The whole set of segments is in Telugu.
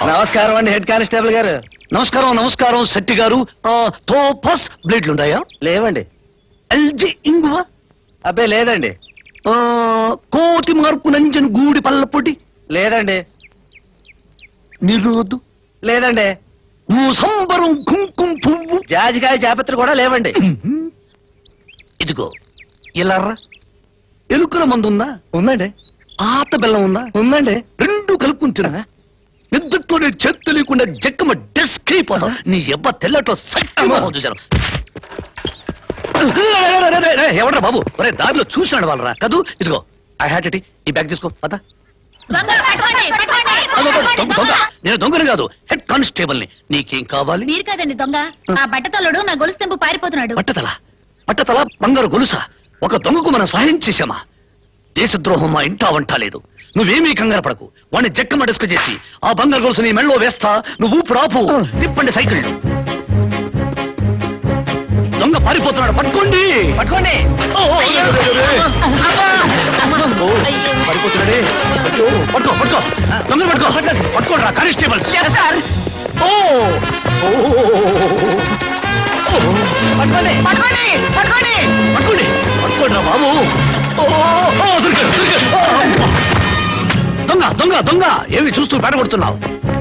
నమస్కారం అండి హెడ్ కానిస్టేబుల్ గారు నమస్కారం నమస్కారం శెట్టి గారు ఆ, థోపస్ బ్లేడ్లు ఉన్నాయా లేవండి ఎల్జి ఇంగువ అబ్బే లేదండి ఆ, కోతి మార్పు నంజన్ గూడి పల్ల పొడి లేదండి నిరోధు లేదండి సంబరం కుంకుమ పువ్వు జాజికాయ జాపత్రి కూడా లేవండి ఇదిగో ఇలా రా. ఎలుకల మందు ఉందా ఉందండి ఆత బెల్లం ఉందా ఉందండి రెండు కలుపుకుని తినగా నిద్రలోనే చేతి తెలియకుండా జక్కమ డెస్క్ అయిపోతాం నీ ఎవ్వ తెల్లటో సట్టమో చూశాను ఎవడ్రా బాబు ఒరే దారిలో చూసినాడు వాళ్ళరా కదూ ఇదిగో ఐ హ్యాడ్ ఇట్ ఈ బ్యాగ్ తీసుకో పద అదో, అదో, దొంగ దొంగ నేను దొంగని కాదు హెడ్ కానిస్టేబుల్ ని నీకేం కావాలి మీరు కదండి దొంగ ఆ బట్టతల్లుడు నా గొలుసు తెంపు పారిపోతున్నాడు పట్టతల పట్టతల బంగారు గొలుసా ఒక దొంగకు మనం సహాయం చేశామా దేశద్రోహం మా ఇంటా వంట లేదు నువ్వేమీ కంగారు పడకు వాడిని జక్కమ డిస్క చేసి ఆ బంగారు గొలుసు నీ మెళ్ళో వేస్తా నువ్వు ఊపిరి ఆపు తిప్పండి సైకిల్ దొంగ పారిపోతున్నాడు పట్టుకోండి పట్టుకోండి ఓ, ఓ, రే, రే, రే, రే. ఓ, పారిపోతున్నాడే అయ్యో, పట్టుకో పట్టుకో దొంగ పట్టుకో పట్టుకోండి రా కానిస్టేబుల్ ఓ ఓ ఓ పట్టుకోండి పట్టుకోండి పట్టుకోండి పట్టుకోండి పట్టుకోండి రా బాబు ఓ, ఓ, దొరికాడు, దొరికాడు. ఓ, అమ్మా. దొంగ దొంగ దొంగ ఏమి చూస్తూ బయటపడుతున్నావు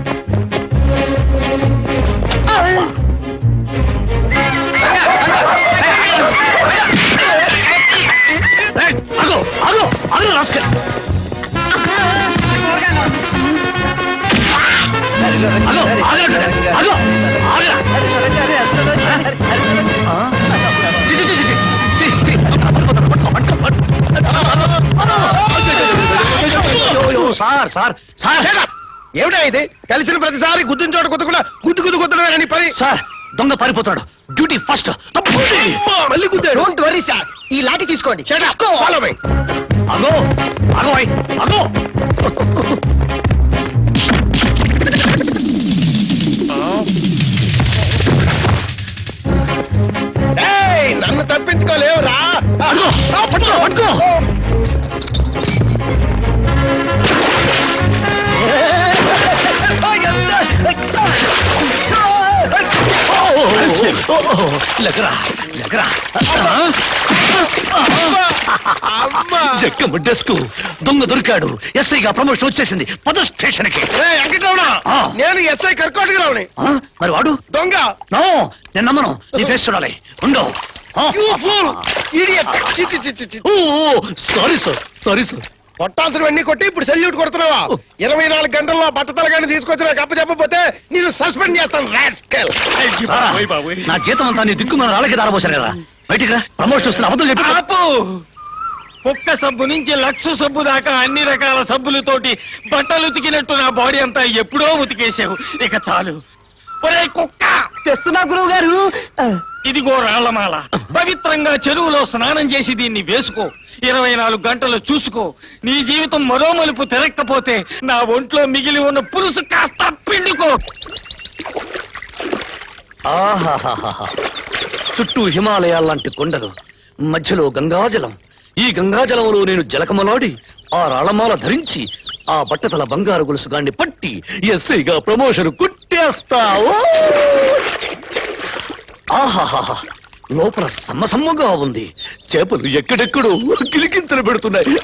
ఏయ్, ఆగు ఆగు ఆగు రాస్కల్ ఆగు ఆగు ఆగు ఆగు ఆ? చి, చి, చి, చి, చి, చి, పట్టుకో, పట్టుకో, పట్టుకో, పట్టుకో. అయ్యో, సార్ సార్ సార్ ఏమిటా ఇది కలిసిన ప్రతిసారి గుద్దిన చోట కుదకుండా గుద్దు గుద్దు కుద్దడమేనని పని సార్ దొంగ పారిపోతాడు డ్యూటీ ఫస్ట్ తప్పండి మళ్ళీ గుద్దాడు డోంట్ వరీ సార్ ఈ లాఠీ తీసుకోండి ఫాలో మై అగో అగో అయ్, అగో ఏయ్ నన్ను తప్పించుకోలేవురా అగో పట్టుకో పట్టుకో లెక్కరా లెక్కరా జక్కమ్మ డెస్క్ దొంగ దొరికాడు ఎస్ఐగా ప్రమోషన్ వచ్చేసింది పద స్టేషన్ కి వెంకటరమణ ఆ. నేను ఎస్ఐ కర్కోటగిరావుని మరి వాడు దొంగ నో నేను నమ్మను నీ ఫేస్ చూడాలి ఉండో You fool! Idiot! చి, చి, చి, చి, చి. సారీ సార్ సారీ సార్ కొట్టాల్సినవన్నీ కొట్టి ఇప్పుడు సెల్యూట్ కొడుతున్నావా ఇరవై నాలుగు గంటల్లో బట్టతలగాని తీసుకొచ్చి నాకు అప్పు చెప్పకపోతే నేను సస్పెండ్ చేస్తాను రాస్కెల్ నా జీతం అంతా నీ దిక్కు మన రాళ్ళకి దారపోసాను కదా బయటికి రా ప్రమోషన్ వస్తున్న అబద్ధం చెప్పి ఆపు కుక్క సబ్బు నుంచి లక్ష సబ్బు దాకా అన్ని రకాల సబ్బులతోటి బట్టలు ఉతికినట్టు నా బాడీ అంతా ఎప్పుడో ఉతికేసావు ఇక చాలు ఒరే కుక్క తెస్తున్నా గురువు గారు ఇదిగో రాళ్లమాల పవిత్రంగా చెరువులో స్నానం చేసి దీన్ని వేసుకో ఇరవై నాలుగు గంటలు చూసుకో నీ జీవితం మరో మలుపు తిరగకపోతే నా ఒంట్లో మిగిలి ఉన్న పులుసు కాస్త పిండుకో ఆహాహాహా. చుట్టూ హిమాలయాల లాంటి కొండలు మధ్యలో గంగాజలం ఈ గంగాజలంలో నేను జలకమలాడి ఆ రాళమాల ధరించి ఆ బట్టతల బంగారు గొలుసుగాన్ని పట్టి ఎస్ఐగా ప్రమోషన్ కుట్టేస్తావు ఆహాహాహా లోపల సమ్మసమ్మగా ఉంది చేపలు ఎక్కడెక్కడో కిలికింతలు పెడుతున్నాయి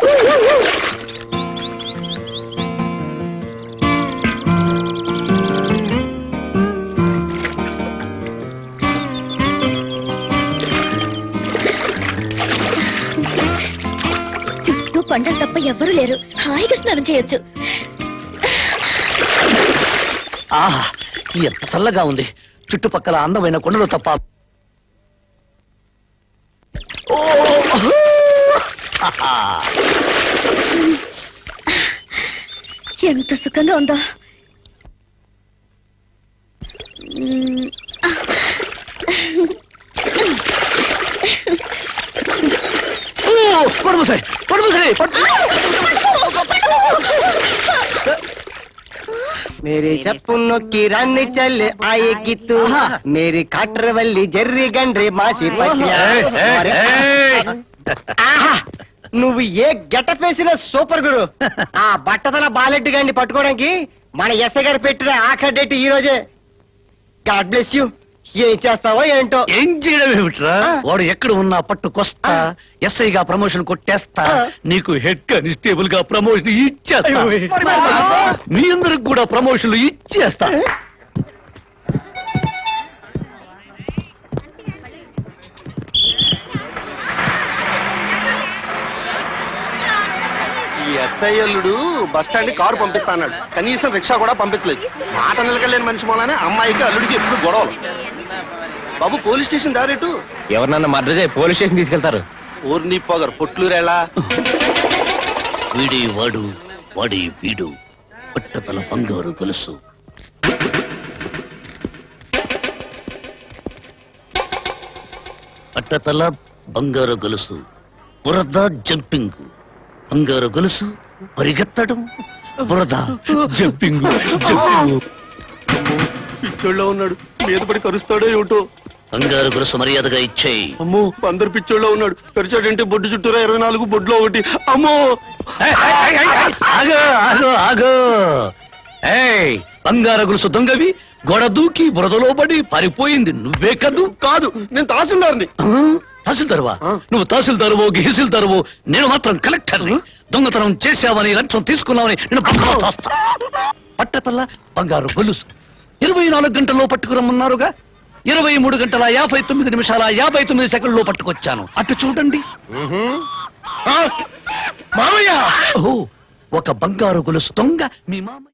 చుట్టూ కొండలు తప్ప ఎవ్వరూ లేరు హాయిగా స్నానం చేయొచ్చు ఆహా ఎంత చల్లగా ఉంది చుట్టుపక్కల అందమైన కొండలు తప్ప ఓ! ఆహా! ఎంత సుఖంగా ఉందో మ్మ్. ఓ! పడుముసాయి పడుముసాయి పట్టు मेरी चप्पू की रानी चल आएगी तू मेरी खाटर वल्ली जर्री गंडरी मासी पटिया ఏయ్, ఏయ్, और- ఏయ్! ఆహా! నువ్వు ఏ గెటప్ వేసినా సూపర్ గురు ఆ బట్టతల బాలెడ్డి గారిని పట్టుకోవడానికి మన ఎస్ఐ గారు పెట్టిన ఆఖరి డేట్ ఈ రోజే గాడ్ బ్లెస్ యూ ఏం చేస్తావో ఏంటో ఏం చేయడం ఏమిట్రా ఆ. వాడు ఎక్కడ ఉన్నా పట్టుకొస్తా ఆ. ఎస్ఐగా ప్రమోషన్ కొట్టేస్తా ఆ. నీకు హెడ్ కానిస్టేబుల్ గా ప్రమోషన్ ఇచ్చేస్తా అయ్యో. మరి బాబా. మీ అందరికి కూడా ప్రమోషన్లు ఇచ్చేస్తా ఈ ఎస్ఐ అల్లుడు బస్ స్టాండ్ కారు పంపిస్తాన్నాడు కనీసం రిక్షా కూడా పంపించలేదు మాట నిలకలేని మనిషి మూలానే అమ్మాయికి అల్లుడికి ఎప్పుడు గొడవలు బాబు పోలీస్ స్టేషన్ దారేటు ఎవరన్నా మర్డర్ చేయి పోలీస్ స్టేషన్ తీసుకెళ్తారు ఊర్ని పోగరు పొట్లూరేలా వీడి వాడు వాడి వీడు పట్టతల బంగారు గొలుసు పట్టతల బంగారు గొలుసు బురద జంపింగ్ బంగారు గొలుసు పరిగెత్తడం బురద జంపింగ్ జంపింగ్ పిచ్చోళ్ళ ఉన్నాడు మీద పడి కరుస్తాడో ఏమిటో బంగారు గొలుసు మర్యాదగా ఇచ్చేయి అమ్మో అందరు పిచ్చోళ్ళ ఉన్నాడు తెరిచాడంటే బొడ్డు చుట్టూరా ఇరవై నాలుగు బొడ్లో ఒకటి అమ్మో ఆగు ఆగు ఆగు ఏయ్ బంగారు గొలుసు దొంగవి గోడ దూకి బురదలో పడి పారిపోయింది నువ్వే కదూ కాదు నేను తహసీల్దార్ని ఆ? తహసీల్దారువా ఆ. నువ్వు తహసీల్దారువో గిహసీల్దారువో నేను మాత్రం కలెక్టర్ని దొంగతనం చేశావని లంచం తీసుకున్నావని నేను పక్కన తోస్తా పట్టతల్ల బంగారు గొలుసు ఇరవై నాలుగు గంటల్లో పట్టుకురమ్మన్నారుగా ఇరవై మూడు గంటల యాభై తొమ్మిది నిమిషాల యాభై తొమ్మిది సెకండ్లో పట్టుకొచ్చాను అటు చూడండి మామయ్య ఓ ఒక బంగారు గొలుసు దొంగ మీ మామ